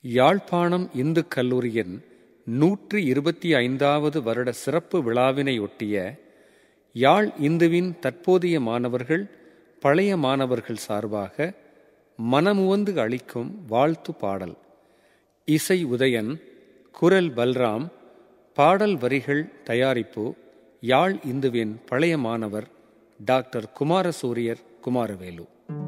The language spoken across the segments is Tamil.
யாழ்ப்பாணம் இந்து கல்லூரியின் நூற்றி இருபத்தி ஐந்தாவது வருட சிறப்பு விழாவினையொட்டிய யாழ் இந்துவின் தற்போதைய மாணவர்கள் பழைய மாணவர்கள் சார்பாக மனமுவந்து அளிக்கும் வாழ்த்து பாடல் இசை உதயன் குரல் பல்ராம் பாடல் வரிகள் தயாரிப்பு யாழ் இந்துவின் பழைய மாணவர் டாக்டர் குமாரசூரியர் குமாரவேலு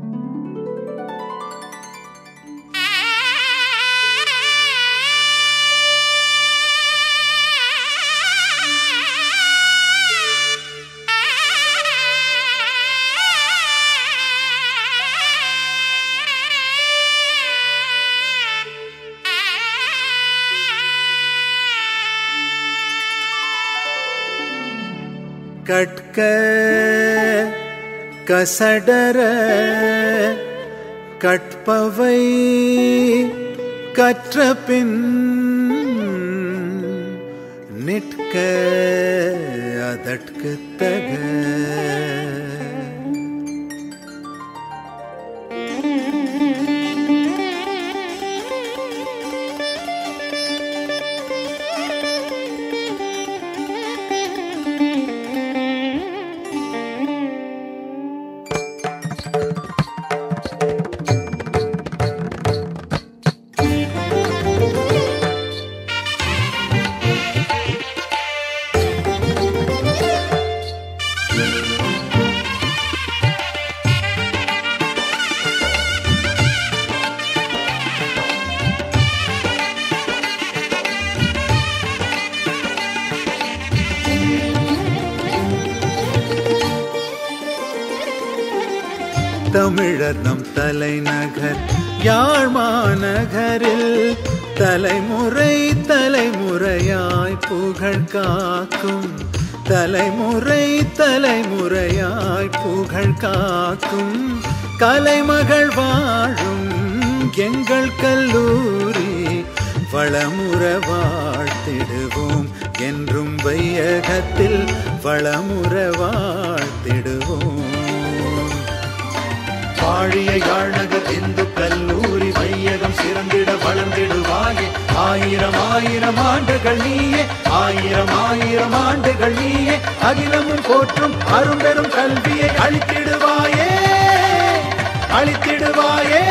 கட்க கசடர கற்பவை கற்றபின் நிற்க அதற்குத்தக தமிழர் நம் தலைநகர் யாழ் மாநகரில் தலைமுறை தலைமுறையாய் புகழ் காக்கும் தலைமுறை தலைமுறையாய் புகழ் காக்கும் கலைமகள் வாழும் எங்கள் கல்லூரி வளமுற வாழ்த்திடுவோம் என்றும் வையகத்தில் வளமுற வாழ்த்திடுவோம் வாழிய யாழ்நகர் இந்து கல்லூரி வையகம் சிறந்திட வளர்ந்திடுவாயே ஆயிரம் ஆயிரம் ஆண்டுகள் நீயே ஆயிரம் ஆயிரம் ஆண்டுகள் நீயே அகிலமும் போற்றும் அரும்பெரும் கல்வியை அளித்திடுவாயே அளித்திடுவாயே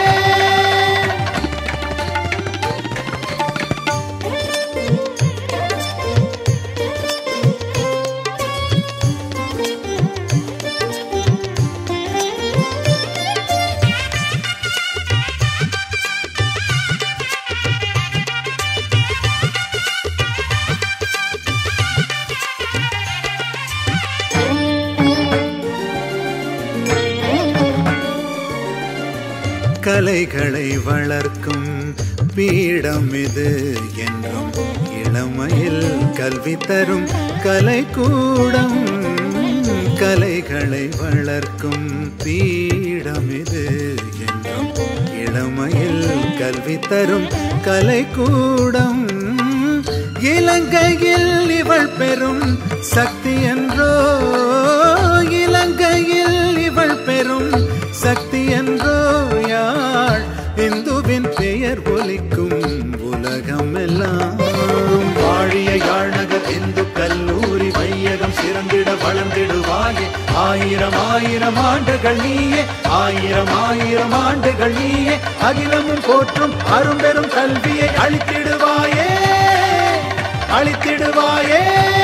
கலைகளை வளர்க்கும் பீடம் இது என்றும் இளமையில் கல்வி தரும் கலைக்கூடம் கலைகளை வளர்க்கும் பீடம் இது என்றும் இளமையில் கல்வி தரும் கலைக்கூடம் இலங்கையில் இவள் பெறும் சக்தி என்றோ இலங்கையில் இவள் பெறும் சக்தி என்றோ யாழ் இந்துவின் பெயர் ஒலிக்கும் உலகம் எல்லாம் வாழிய யாழ்நகர் இந்து கல்லூரி வையகம் சிறந்திட வளர்ந்திடுவாயே ஆயிரம் ஆயிரம் ஆண்டுகள் நீயே ஆயிரம் ஆயிரம் ஆண்டுகள் நீயே அகிலமும் போற்றும் அரும்பெரும் கல்வியை அளித்திடுவாயே அளித்திடுவாயே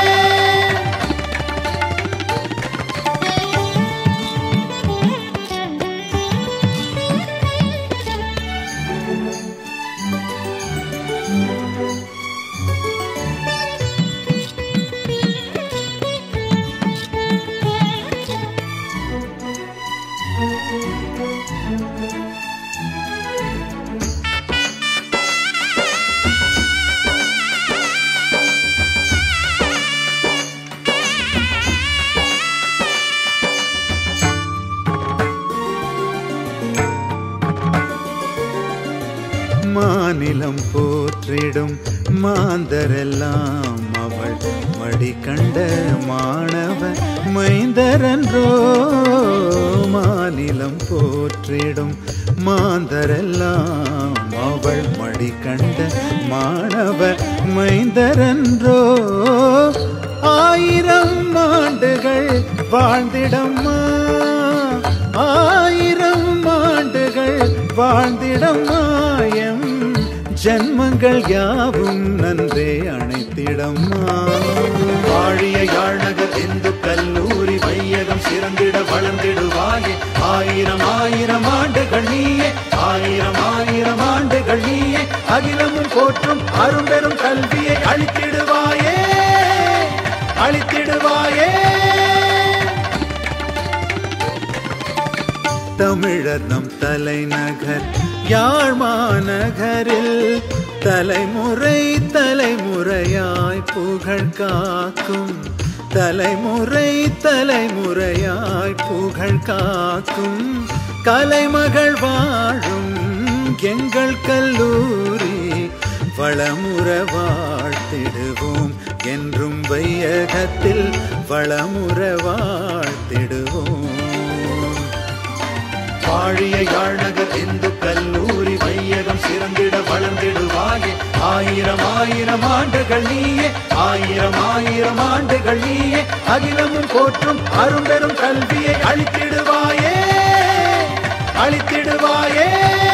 மாநிலம் போற்றிடும் மாந்தரெல்லாம் அவள் மடிக்கண்ட மாணவ மைந்தரன்றோ மாநிலம் மாநிலம் போற்றிடும் மாந்தரெல்லாம் அவள் மடி கண்ட மாணவர் மைந்தரன்றோ ஆயிரம் ஆண்டுகள் வாழ்ந்திடம்மா ஆயிரம் ஆண்டுகள் வாழ்ந்திடமாயம் ஜன்மங்கள் யாவும் நன்றே அணைத்திடம்மா வாழிய யாழ்நகர் இந்து கல்லூரி வையகம் சிறந்திட வளர்ந்திடுவாயே ஆயிரம் ஆயிரம் ஆண்டுகள் நீயே ஆயிரம் ஆயிரம் ஆண்டுகள் நீயே அகிலமும் போற்றும் அரும்பெரும் கல்வியை அளித்திடுவாயே அளித்திடுவாயே தமிழர் நம் தலைநகர் யாழ் மாநகரில் தலைமுறை தலைமுறையாய் புகழ் காக்கும் தலைமுறை தலைமுறையாய் புகழ் காக்கும் கலைமகள் வாழும் எங்கள் கல்லூரி வளமுற வாழ்த்திடுவோம் என்றும் வையகத்தில் வளமுற வாழ்த்திடுவோம் வாழிய யாழ்நகர் இந்து கல்லூரி வையகம் சிறந்திட வளர்ந்திடுவாயே ஆயிரம் ஆயிரம் ஆண்டுகள் நீயே ஆயிரம் ஆயிரம் ஆண்டுகள் நீயே அகிலமும் போற்றும் அரும்பெரும் கல்வியை அளித்திடுவாயே அளித்திடுவாயே